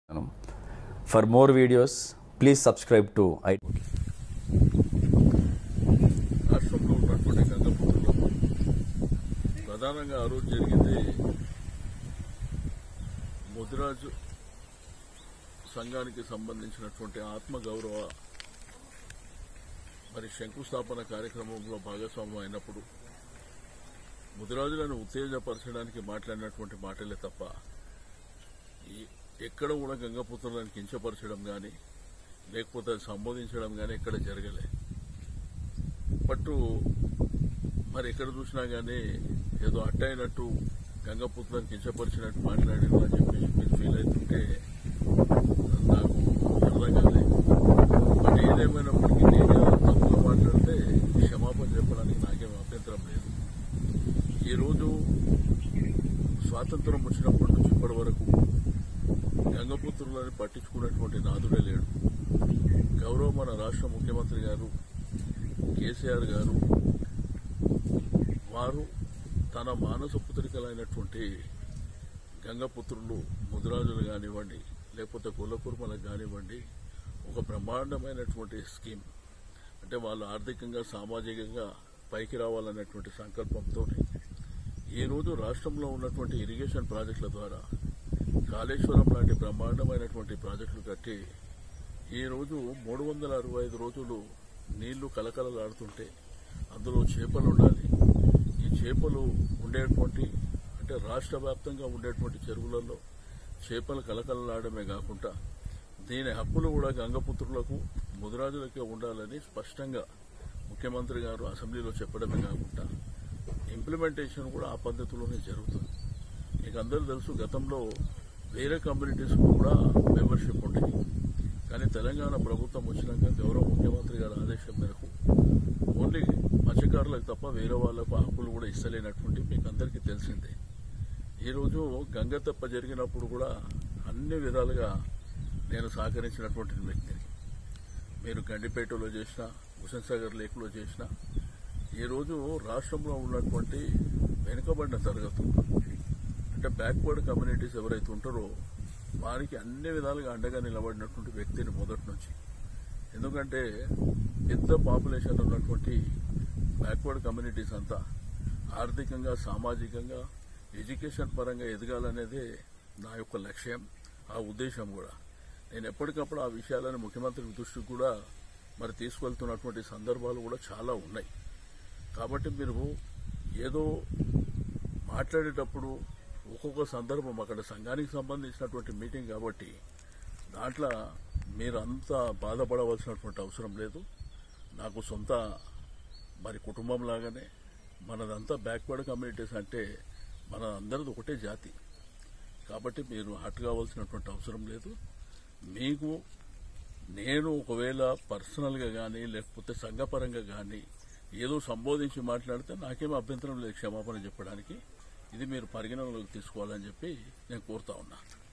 For more videos, please subscribe to I. రాష్ట్రంలో ఉన్నటువంటి గంగపుత్రులు ప్రధానంగా ఆ రోజు జరిగింది ముదిరాజు సంఘానికి సంబంధించినటువంటి ఆత్మగౌరవ మరి శంకుస్థాపన కార్యక్రమంలో భాగస్వామ్యం అయినప్పుడు ముదిరాజులను ఉత్తేజపరచడానికి మాట్లాడినటువంటి మాటలే తప్ప ఈ- ఎక్కడ కూడా గంగపుత్రులను కించపరచడం కానీ లేకపోతే అది సంబోధించడం కానీ ఎక్కడ జరగలే పట్టు మరి ఎక్కడ చూసినా గానీ ఏదో అట్టయినట్టు గంగపుత్రులను కించపరిచినట్టు మాట్లాడారు అని చెప్పేసి మీరు ఫీల్ అవుతుంటే నాకు అర్థం కాలేదు బట్ ఏదేమైనప్పటికీ నేను ఏదైనా తప్పుగా మాట్లాడితే క్షమాపణ చెప్పడానికి నాకేం అభ్యంతరం లేదు ఈరోజు స్వాతంత్రం వచ్చినప్పటి నుంచి ఇప్పటి వరకు గంగపుత్రులని పట్టించుకున్నటువంటి నాదుడే లేడు గౌరవ మన రాష్ట్ర ముఖ్యమంత్రి గారు కేసీఆర్ గారు వారు తన మానస పుత్రికలైనటువంటి గంగపుత్రులు ముదిరాజులు కానివ్వండి లేకపోతే కులకుర్మలకు కానివ్వండి ఒక బ్రహ్మాండమైనటువంటి స్కీమ్ అంటే వాళ్ళు ఆర్థికంగా సామాజికంగా పైకి రావాలనేటువంటి సంకల్పంతో ఈరోజు రాష్ట్రంలో ఉన్నటువంటి ఇరిగేషన్ ప్రాజెక్టుల ద్వారా కాళేశ్వరం లాంటి బ్రహ్మాండమైనటువంటి ప్రాజెక్టులు కట్టి ఈ రోజు మూడు వందల అరవై ఐదు రోజులు నీళ్లు కలకలలాడుతుంటే అందులో చేపలు ఉండాలి ఈ చేపలు ఉండేటువంటి అంటే రాష్ట్ర వ్యాప్తంగా ఉండేటువంటి చెరువులలో చేపలు కలకలలాడమే కాకుండా దీని హక్కులు కూడా గంగపుత్రులకు ముదిరాజులకే ఉండాలని స్పష్టంగా ముఖ్యమంత్రి గారు అసెంబ్లీలో చెప్పడమే కాకుండా ఇంప్లిమెంటేషన్ కూడా ఆ పద్ధతిలోనే జరుగుతుంది మీకు అందరూ తెలుసు గతంలో వేరే కమ్యూనిటీస్ కూడా మెంబర్షిప్ ఉండేది కానీ తెలంగాణ ప్రభుత్వం వచ్చినాక గౌరవ ముఖ్యమంత్రి గారి ఆదేశం మేరకు ఓన్లీ మత్స్యకారులకు తప్ప వేరే వాళ్ళకు హక్కులు కూడా ఇస్తలేనటువంటి మీకు అందరికీ తెలిసిందే ఈరోజు గంగ తెప్ప జరిగినప్పుడు కూడా అన్ని విధాలుగా నేను సహకరించినటువంటి వ్యక్తిని మీరు గండిపేటలో చేసిన హుసేన్ సాగర్ లేక్లో చేసిన ఈరోజు రాష్ట్రంలో ఉన్నటువంటి వెనుకబడిన తరగతులు అంటే బ్యాక్వర్డ్ కమ్యూనిటీస్ ఎవరైతే ఉంటారో వారికి అన్ని విధాలుగా అండగా నిలబడినటువంటి వ్యక్తిని మొదటి నుంచి ఎందుకంటే పెద్ద పాపులేషన్ ఉన్నటువంటి బ్యాక్వర్డ్ కమ్యూనిటీస్ అంతా ఆర్థికంగా సామాజికంగా ఎడ్యుకేషన్ పరంగా ఎదగాలనేదే నా యొక్క లక్ష్యం ఆ ఉద్దేశం కూడా నేను ఎప్పటికప్పుడు ఆ విషయాలను ముఖ్యమంత్రి దృష్టికి కూడా మరి తీసుకెళ్తున్నటువంటి సందర్భాలు కూడా చాలా ఉన్నాయి కాబట్టి మీరు ఏదో మాట్లాడేటప్పుడు ఒక్కొక్క సందర్భం అక్కడ సంఘానికి సంబంధించినటువంటి మీటింగ్ కాబట్టి దాంట్లో మీరు అంతా బాధపడవలసినటువంటి అవసరం లేదు నాకు సొంత మరి కుటుంబం లాగానే మనదంతా బ్యాక్వర్డ్ కమ్యూనిటీస్ అంటే మన అందరిది ఒకటే జాతి కాబట్టి మీరు హట్ కావాల్సినటువంటి అవసరం లేదు మీకు నేను ఒకవేళ పర్సనల్గా కానీ లేకపోతే సంఘపరంగా కానీ ఏదో సంబోధించి మాట్లాడితే నాకేం అభ్యంతరం లేదు క్షమాపణ చెప్పడానికి ఇది మీరు పరిగణనలోకి తీసుకోవాలని చెప్పి నేను కోరుతా ఉన్నా